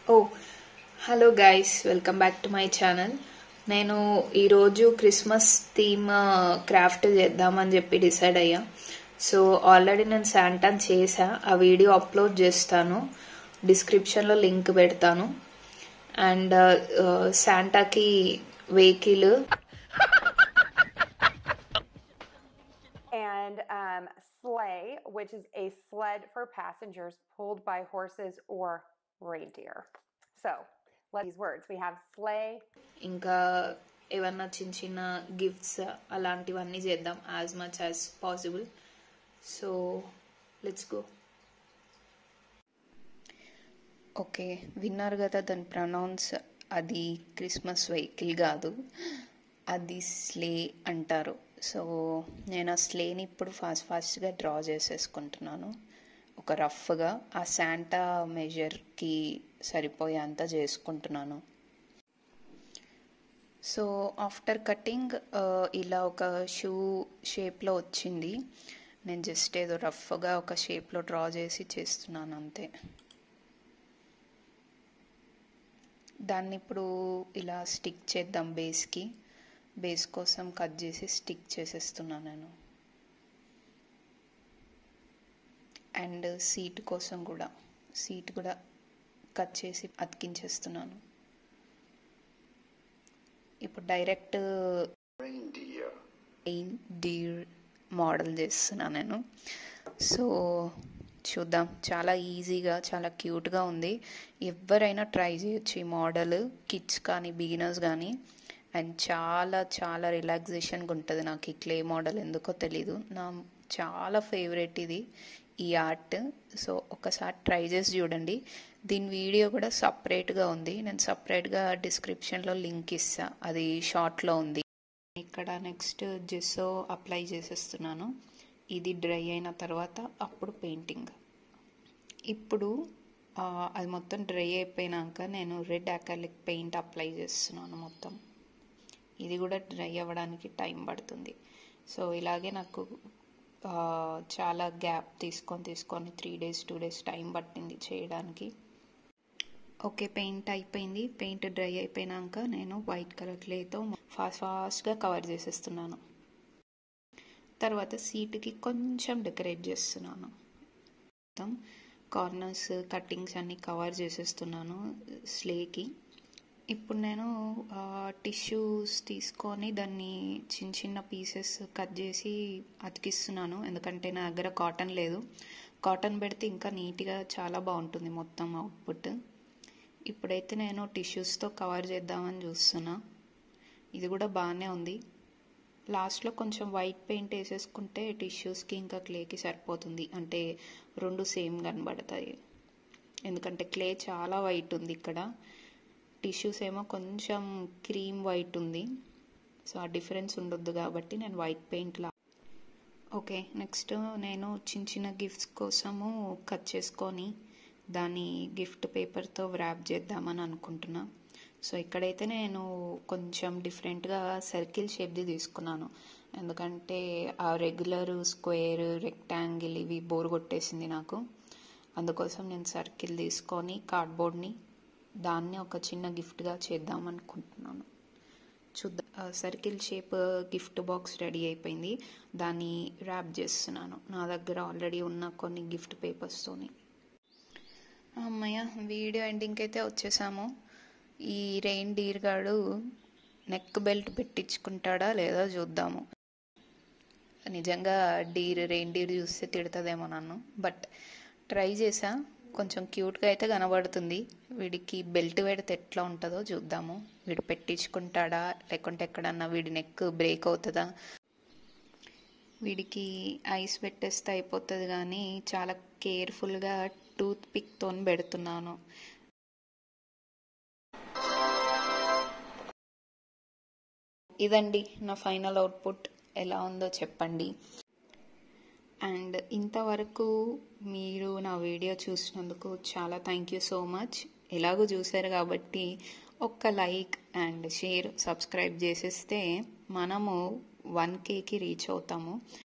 Oh hello guys welcome back to my channel నేను ఈరోజు Christmas theme craft చేద్దామని చెప్పి డిసైడ్ అయ్యా సో ఆల్రెడీ నేను శాంటాన్ చేసా ఆ వీడియో అప్లోడ్ చేస్తాను డిస్క్రిప్షన్లో లింక్ పెడతాను అండ్ శాంటాకి vehicle and um, sleigh, which is a sled for passengers pulled by horses or reindeer. So, let these words. We have sleigh, ఇంకా ఏమన్నా చిన్న చిన్న గిఫ్ట్స్ అలాంటివన్నీ చేద్దాం as much as possible so let's go okay విన్నారు కదా దాని pronounce అది క్రిస్మస్ వెహికల్ కాదు అది స్లే అంటారు సో నేను ఆ స్లేని ఇప్పుడు ఫాస్ట్ ఫాస్ట్గా డ్రా చేసేసుకుంటున్నాను ఒక రఫ్గా ఆ శాంటా మెజర్కి సరిపోయేంత చేసుకుంటున్నాను సో ఆఫ్టర్ కటింగ్ ఇలా ఒక షూ షేప్లో వచ్చింది నేను జస్ట్ ఏదో రఫ్గా ఒక షేప్లో డ్రా చేసి చేస్తున్నాను అంతే దాన్ని ఇప్పుడు ఇలా స్టిక్ చేద్దాం బేస్కి బేస్ కోసం కట్ చేసి స్టిక్ చేసేస్తున్నాను నేను అండ్ సీట్ కోసం కూడా సీట్ కూడా కట్ చేసి అతికించేస్తున్నాను ఇప్పుడు డైరెక్ట్ reindeer, డీర్ మోడల్ చేస్తున్నాను నేను సో చూద్దాం చాలా ఈజీగా చాలా క్యూట్గా ఉంది ఎవరైనా ట్రై చేయొచ్చు ఈ మోడల్ కిడ్స్ కానీ బిగినర్స్ కానీ అండ్ చాలా చాలా రిలాక్సేషన్గా ఉంటుంది నాకు ఈ క్లే మోడల్ ఎందుకో తెలీదు నా చాలా ఫేవరెట్ ఇది ఈ ఆర్ట్ సో ఒకసారి ట్రై చేసి చూడండి దీని వీడియో కూడా సపరేట్గా ఉంది నేను సపరేట్గా డిస్క్రిప్షన్లో లింక్ ఇస్తా అది షార్ట్లో ఉంది ఇక్కడ నెక్స్ట్ జెస్సో అప్లై చేసేస్తున్నాను ఇది డ్రై అయిన తర్వాత అప్పుడు పెయింటింగ్ ఇప్పుడు ఆ, అది మొత్తం డ్రై అయిపోయినాక నేను రెడ్ అకాలిక్ పెయింట్ అప్లై చేస్తున్నాను మొత్తం ఇది కూడా డ్రై అవ్వడానికి టైం పడుతుంది సో ఇలాగే నాకు ఆ, చాలా గ్యాప్ తీసుకొని తీసుకొని three days two days time పట్టింది చేయడానికి ఓకే పెయింట్ అయిపోయింది పెయింట్ డ్రై అయిపోయినాక నేను వైట్ కలర్ క్లేతో ఫాస్ట్ ఫాస్ట్గా కవర్ చేసేస్తున్నాను తర్వాత సీటుకి కొంచెం డెకరేట్ చేస్తున్నాను మొత్తం కార్నర్స్ కట్టింగ్స్ అన్నీ కవర్ చేసేస్తున్నాను స్లేకి ఇప్పుడు నేను టిష్యూస్ తీసుకొని దాన్ని చిన్న చిన్న పీసెస్ కట్ చేసి అతికిస్తున్నాను ఎందుకంటే నా దగ్గర కాటన్ లేదు కాటన్ పెడితే ఇంకా నీట్గా చాలా బాగుంటుంది మొత్తం అవుట్పుట్ ఇప్పుడైతే నేను టిష్యూస్తో కవర్ చేద్దామని చూస్తున్నా ఇది కూడా బాగానే ఉంది లాస్ట్లో కొంచెం వైట్ పెయింట్ వేసేసుకుంటే టిష్యూస్కి ఇంకా క్లేకి సరిపోతుంది అంటే రెండు సేమ్ కనబడతాయి ఎందుకంటే క్లే చాలా వైట్ ఉంది ఇక్కడ టిష్యూస్ ఏమో కొంచెం క్రీమ్ వైట్ ఉంది సో ఆ డిఫరెన్స్ ఉండొద్దు కాబట్టి నేను వైట్ పెయింట్ లా ఓకే నెక్స్ట్ నేను చిన్న చిన్న గిఫ్ట్స్ కోసము కట్ చేసుకొని దాన్ని గిఫ్ట్ పేపర్తో వ్రాప్ చేద్దామని అనుకుంటున్నా సో ఇక్కడైతే నేను కొంచెం డిఫరెంట్గా సర్కిల్ షేప్ది తీసుకున్నాను ఎందుకంటే ఆ రెగ్యులర్ స్క్వేర్ రెక్టాంగిల్ ఇవి బోర్ కొట్టేసింది నాకు అందుకోసం నేను సర్కిల్ తీసుకొని కార్డ్బోర్డ్ని దాన్ని ఒక చిన్న గిఫ్ట్గా చేద్దాం అనుకుంటున్నాను చూద్దాం circle shape gift box ready అయిపోయింది దాన్ని ర్యాప్ చేస్తున్నాను నా దగ్గర ఆల్రెడీ ఉన్న కొన్ని గిఫ్ట్ పేపర్స్తోని అమ్మయ్య వీడియో ఎండింగ్కి అయితే వచ్చేసాము ఈ రెయిన్ డీర్ గాడు నెక్ బెల్ట్ పెట్టించుకుంటాడా లేదా చూద్దాము నిజంగా డీర్ రెయిన్ డీర్ చూస్తే తిడుతుందేమో నన్ను బట్ ట్రై చేసా కొంచెం క్యూట్గా అయితే కనబడుతుంది వీడికి బెల్ట్ పెడితే ఎట్లా ఉంటుందో చూద్దాము వీడు పెట్టించుకుంటాడా లేకుంటే ఎక్కడన్నా వీడి నెక్ బ్రేక్ అవుతుందా వీడికి ఐస్ పెట్టేస్తే అయిపోతుంది కానీ చాలా కేర్ఫుల్గా టూత్ పిక్తో పెడుతున్నాను ఇదండి నా ఫైనల్ అవుట్పుట్ ఎలా ఉందో చెప్పండి అండ్ ఇంతవరకు మీరు నా వీడియో చూసినందుకు చాలా థ్యాంక్ యూ సో మచ్ ఎలాగో చూశారు కాబట్టి ఒక్క లైక్ అండ్ షేర్ సబ్స్క్రైబ్ చేసేస్తే మనము వన్ కేకి రీచ్ అవుతాము